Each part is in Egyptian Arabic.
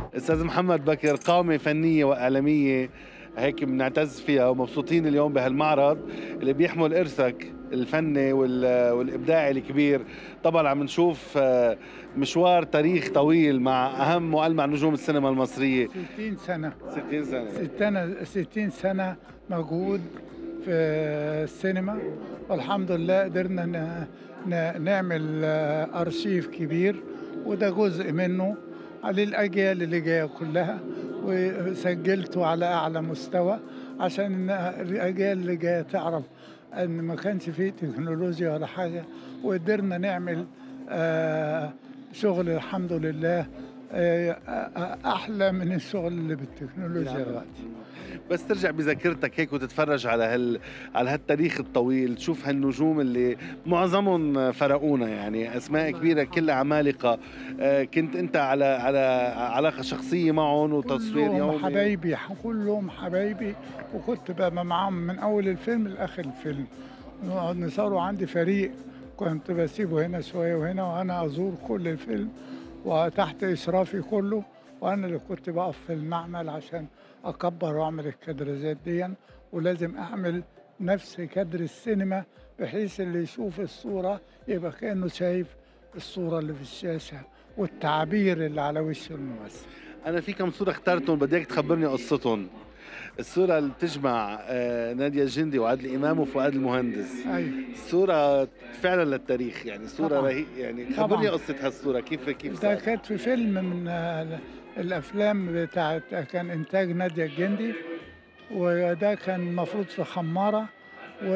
استاذ محمد بكر قامه فنيه واعلاميه هيك بنعتز فيها ومبسوطين اليوم بهالمعرض اللي بيحمل ارثك الفني والابداعي الكبير طبعا عم نشوف آه، مشوار تاريخ طويل مع اهم والمع نجوم السينما المصريه 60 سنه 60 سنه 60 60 سنه مجهود في السينما والحمد لله قدرنا نعمل آه، ارشيف كبير وده جزء منه للاجيال اللي جايه كلها وسجلته على اعلى مستوى عشان الاجيال اللي جايه تعرف ان ما كانش فيه تكنولوجيا ولا حاجه وقدرنا نعمل آه شغل الحمد لله آه احلى من الشغل اللي بالتكنولوجيا نعم. دلوقتي بس ترجع بذاكرتك هيك وتتفرج على هال على هالتاريخ الطويل تشوف هالنجوم اللي معظمهم فرقونا يعني اسماء كبيره كلها عمالقه آه، كنت انت على على علاقه شخصيه معهم وتصوير يومي حبايبي كلهم حبايبي وكنت بقى معاهم من اول الفيلم لاخر الفيلم نقعد نصوروا عندي فريق كنت بسيبه هنا شويه وهنا وانا ازور كل الفيلم وتحت اشرافي كله وانا اللي كنت بقف في المعمل عشان اكبر واعمل الكادرزات دي ولازم اعمل نفس كادر السينما بحيث اللي يشوف الصوره يبقى كانه شايف الصوره اللي في الشاشه والتعبير اللي على وش الممثل انا في كم صوره اخترتهم بدي اياك تخبرني قصتهم الصورة اللي بتجمع آه، نادية الجندي وعادل إمام وفؤاد المهندس أيوة صورة فعلا للتاريخ يعني صورة رهي يعني خبرني قصة هالصورة كيف كيف ده كانت في فيلم من آه، الافلام بتاعت كان انتاج ناديه الجندي وده كان المفروض في خماره و...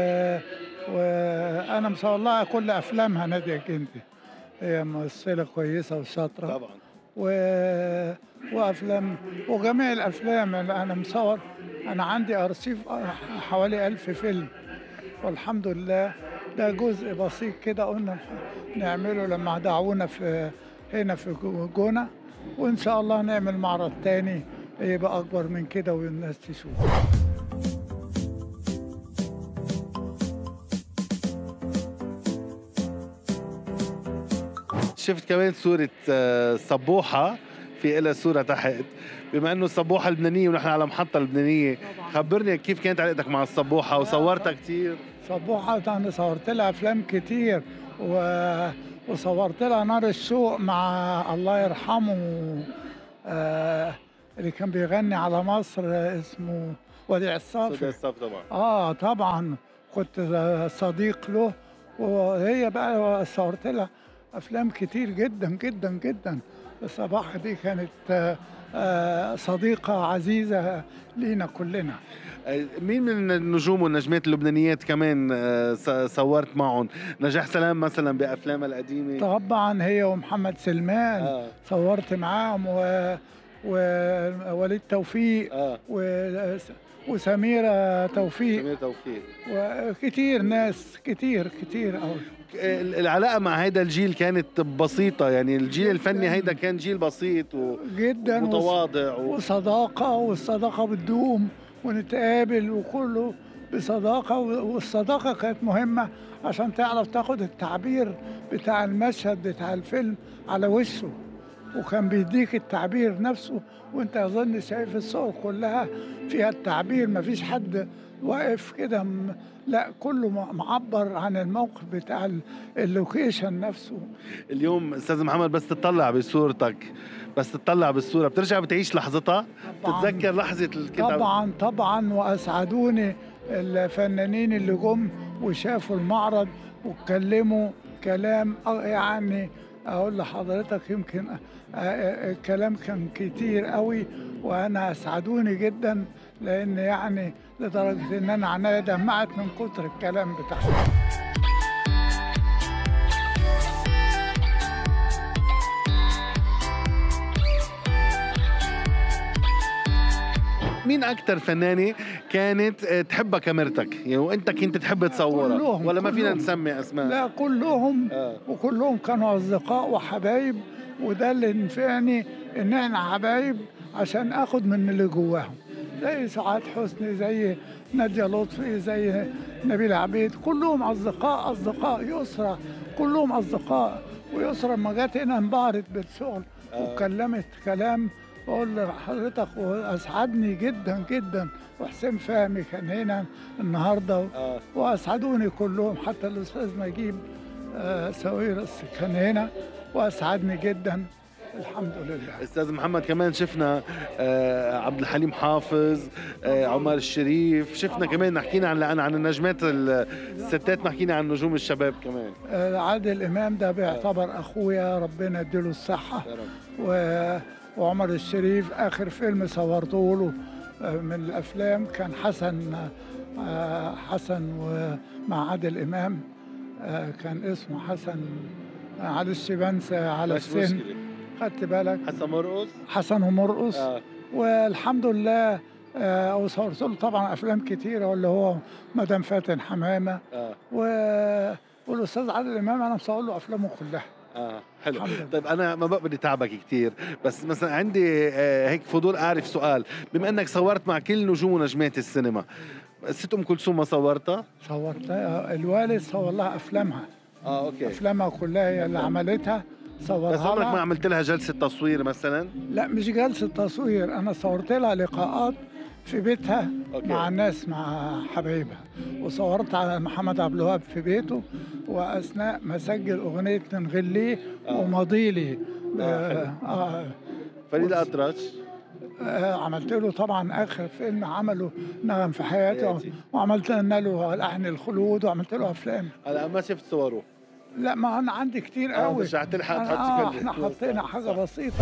وانا مصور لها كل افلامها ناديه الجندي هي ممثله كويسه وشاطره طبعا و... وافلام وجميع الافلام اللي انا مصور انا عندي ارشيف حوالي ألف فيلم والحمد لله ده جزء بسيط كده قلنا نعمله لما دعونا في هنا في جونه وان شاء الله نعمل معرض تاني يبقى اكبر من كده والناس تشوف شفت كمان صورة آه، صبوحة في لها صورة تحت بما انه الصبوحة اللبنانية ونحن على محطة لبنانية خبرني كيف كانت علاقتك مع الصبوحة وصورتها كثير صبوحة انا صورت لها افلام كثير و وصورت لها نار الشوق مع الله يرحمه آه اللي كان بيغني على مصر اسمه وديع الصافي وديع الصافي طبعا اه طبعا كنت صديق له وهي بقى صورت لها افلام كتير جدا جدا جدا الصباح دي كانت آه صديقه عزيزه لينا كلنا مين من النجوم والنجمات اللبنانيات كمان آه، صورت معهم نجاح سلام مثلا بافلامها القديمه طبعا هي ومحمد سلمان آه. صورت معاهم و ووليد توفيق آه. و... وسميرة توفيق سميرة توفيق وكتير ناس كتير كتير قوي العلاقة مع هيدا الجيل كانت بسيطة يعني الجيل الفني هيدا كان جيل بسيط و... جدا متواضع و... وصداقة والصداقة بتدوم ونتقابل وكله بصداقة والصداقة كانت مهمة عشان تعرف تاخد التعبير بتاع المشهد بتاع الفيلم على وشه وكان بيديك التعبير نفسه وانت اظن شايف الصور كلها فيها التعبير مفيش حد واقف كده لا كله معبر عن الموقف بتاع اللوكيشن نفسه اليوم استاذ محمد بس تطلع بصورتك بس تطلع بالصوره بترجع بتعيش لحظتها تتذكر لحظه الكتاب طبعا طبعا واسعدوني الفنانين اللي جم وشافوا المعرض واتكلموا كلام يعني اقول لحضرتك يمكن الكلام كان كتير قوي وانا اسعدوني جدا لان يعني لدرجه ان انا عناية دمعت من كتر الكلام بتاعهم مين اكثر فنانه كانت آه، تحبها كاميرتك يعني وانت كنت تحب تصورها كلهم ولا ما فينا نسمي اسماء لا كلهم آه. وكلهم كانوا اصدقاء وحبايب وده اللي نفعني ان احنا حبايب عشان اخد من اللي جواهم زي سعاد حسني زي ناديه لطفي زي نبيل عبيد كلهم اصدقاء اصدقاء يسرى كلهم اصدقاء ويسرا لما جت هنا انبهرت بالشغل آه. وكلمت كلام بقول لحضرتك واسعدني جدا جدا وحسين فهمي كان هنا النهارده اه واسعدوني كلهم حتى الاستاذ نجيب آه، ساويرس كان هنا واسعدني جدا الحمد لله استاذ محمد كمان شفنا آه عبد الحليم حافظ آه عمر الشريف شفنا كمان حكينا عن عن النجمات ال- الستات ما حكينا عن نجوم الشباب كمان آه، عادل امام ده بيعتبر اخويا ربنا يديله الصحه يا رب و... وعمر الشريف اخر فيلم صورته له آه، من الافلام كان حسن آه، حسن ومع عادل امام آه، كان اسمه حسن معلش بنسى على مش السن مشكلة. خدت بالك حسن مرقص حسن ومرقص اه والحمد لله آه، وصورت له طبعا افلام كتيره واللي هو مدام فاتن حمامه اه و... والاستاذ عادل امام انا مصور له افلامه كلها اه حلو الحمد لله. طيب انا ما بقى بدي تعبك كثير بس مثلا عندي آه هيك فضول اعرف سؤال بما انك صورت مع كل نجوم ونجمات السينما ست ام كلثوم ما صورتها صورتها الوالد صور لها افلامها اه اوكي افلامها كلها هي اللي عملتها بس صورها عمرك ما لها عملت لها جلسه تصوير مثلا لا مش جلسه تصوير انا صورت لها لقاءات في بيتها أوكي. مع الناس مع حبايبها وصورت على محمد عبد الوهاب في بيته واثناء ما سجل اغنيه من غليه آه. وماضيلي آه، حلو. آه آه فريد بص. الاطرش آه عملت له طبعا اخر فيلم عمله نغم في حياتي حياتي. وعملت له لحن الخلود وعملت له افلام انا ما شفت صوره لا ما انا عندي كتير آه، قوي مش هتلحق أنا- تحط اه كل- احنا كل- حطينا صح، حاجه صح. بسيطه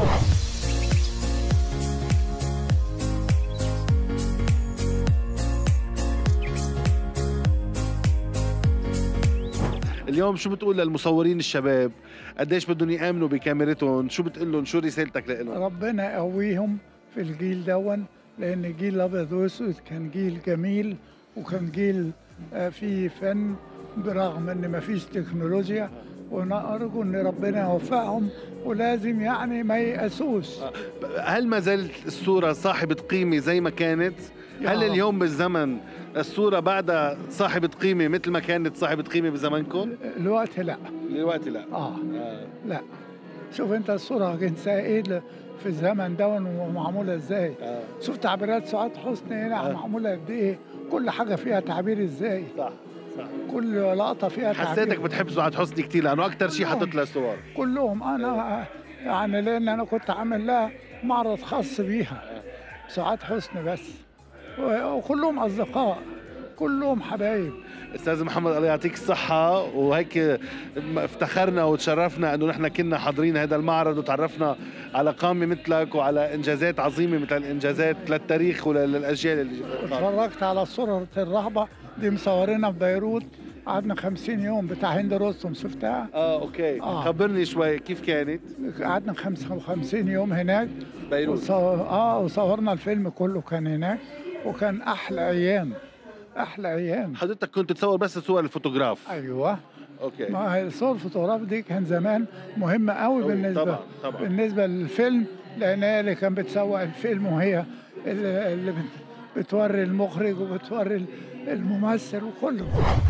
اليوم شو بتقول للمصورين الشباب قديش بدهم يامنوا بكاميرتهم شو بتقول لهم شو رسالتك لهم ربنا يقويهم في الجيل دون لان الجيل الابيض واسود كان جيل جميل وكان جيل آه، فيه فن برغم ان ما فيش تكنولوجيا ونرجو ان ربنا يوفقهم ولازم يعني ما ييأسوش هل ما زالت الصورة صاحبة قيمة زي ما كانت؟ يا هل رب. اليوم بالزمن الصورة بعدها صاحبة قيمة مثل ما كانت صاحبة قيمة بزمنكم؟ الوقت لا دلوقتي لا اه آه. لا شوف انت الصوره جنسها ايه ل- في الزمن دون ومعموله ازاي آه. شوف تعبيرات سعاد حسني هنا آه. معموله قد ايه كل حاجه فيها تعبير ازاي صح صح كل لقطه فيها حسيتك تعبير بتحب سعاد حسني كثير لأنه أكثر شيء آه. حطت لها صور كلهم انا يعني لان انا كنت عامل لها معرض خاص بيها سعاد حسني بس و- وكلهم اصدقاء كلهم حبايب استاذ محمد الله يعطيك الصحة وهيك افتخرنا وتشرفنا انه نحن كنا حاضرين هذا المعرض وتعرفنا على قامة مثلك وعلى انجازات عظيمة مثل الانجازات للتاريخ وللاجيال اللي اتفرجت على صورة الرهبة دي مصورينها في بيروت قعدنا 50 يوم بتاع هند رستم شفتها اه اوكي آه. خبرني شوي كيف كانت قعدنا 55 يوم هناك بيروت وصور... اه وصورنا الفيلم كله كان هناك وكان احلى ايام احلى ايام حضرتك كنت تصور بس صور الفوتوغراف ايوه اوكي ما هي الصور الفوتوغراف دي كان زمان مهمة قوي أوي، بالنسبة طبعا طبعا بالنسبة للفيلم لأن هي اللي كان بتسوق الفيلم وهي اللي, اللي بت- بتوري المخرج وبتوري الممثل وكله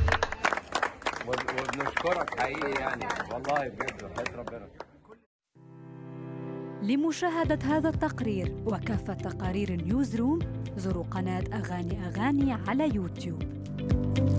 وبنشكرك حقيقي يعني والله بجد وحياة ربنا لمشاهدة هذا التقرير وكافة تقارير نيوز روم زوروا قناة أغاني أغاني على يوتيوب